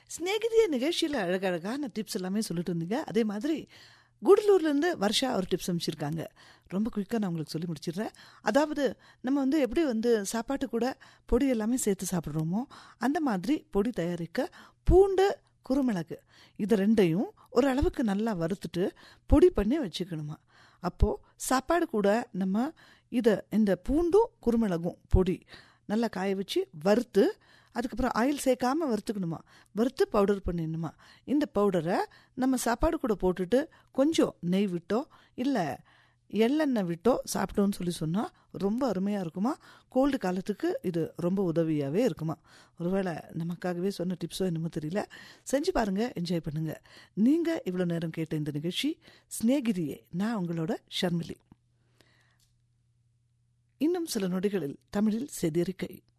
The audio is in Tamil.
ஸ்நேகிதிய நிகழ்ச்சியில் அழகழகான டிப்ஸ் எல்லாமே சொல்லிட்டு இருந்தீங்க அதே மாதிரி கூடலூர்லேருந்து வருஷா ஒரு டிப்ஸ் அமைச்சிருக்காங்க ரொம்ப குயிக்காக நான் உங்களுக்கு சொல்லி முடிச்சிடுறேன் அதாவது நம்ம வந்து எப்படி வந்து சாப்பாட்டு கூட பொடி எல்லாமே சேர்த்து சாப்பிட்றோமோ அந்த மாதிரி பொடி தயாரிக்க பூண்டு குருமிளகு இது ரெண்டையும் ஒரு அளவுக்கு நல்லா வறுத்துட்டு பொடி பண்ணி வச்சுக்கணுமா அப்போது சாப்பாடு கூட நம்ம இதை இந்த பூண்டும் குருமிளகும் பொடி நல்லா காய வச்சு வறுத்து அதுக்கப்புறம் ஆயில் சேர்க்காம வறுத்துக்கணுமா வறுத்து பவுடர் பண்ணிடணுமா இந்த பவுடரை நம்ம சாப்பாடு கூட போட்டுட்டு கொஞ்சம் நெய் விட்டோ இல்லை எள்ளெண்ணெய் விட்டோ சாப்பிட்டோன்னு சொல்லி சொன்னால் ரொம்ப அருமையாக இருக்குமா கோல்டு காலத்துக்கு இது ரொம்ப உதவியாகவே இருக்குமா ஒருவேளை நமக்காகவே சொன்ன டிப்ஸோ என்னமோ தெரியல செஞ்சு பாருங்கள் என்ஜாய் பண்ணுங்கள் நீங்கள் இவ்வளோ நேரம் கேட்ட இந்த நிகழ்ச்சி ஸ்நேகிதியே நான் உங்களோட ஷர்மிலி இன்னும் சில நொடிகளில் தமிழில் செதிரிக்கை